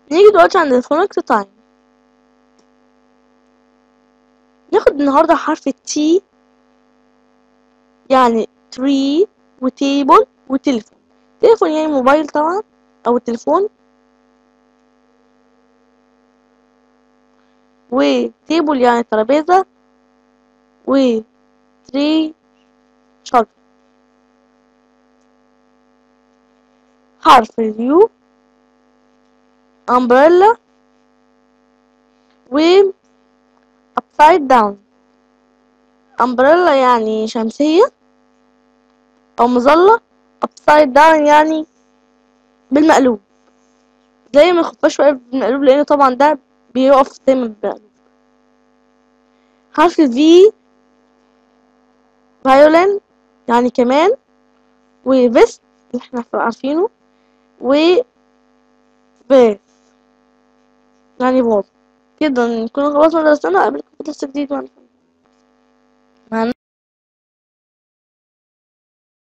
نيجي دلوقتي عند الفونكس تايم ناخد النهاردة حرف التي يعني تري وتيبل وتليفون تليفون يعني موبايل طبعا او التليفون وتيبل يعني ترابيزة و تري شجر حرف اليو umbrella و upside down umbrella يعني شمسية أو مظلة upside down يعني بالمقلوب زي ما الخفاش واقف بالمقلوب لأنه طبعا ده بيقف دايما بالمقلوب حرف V violin يعني كمان و vest اللي احنا عارفينه و bass يعني بوض كده نكون خلصنا درسنا قبل كده درس جديد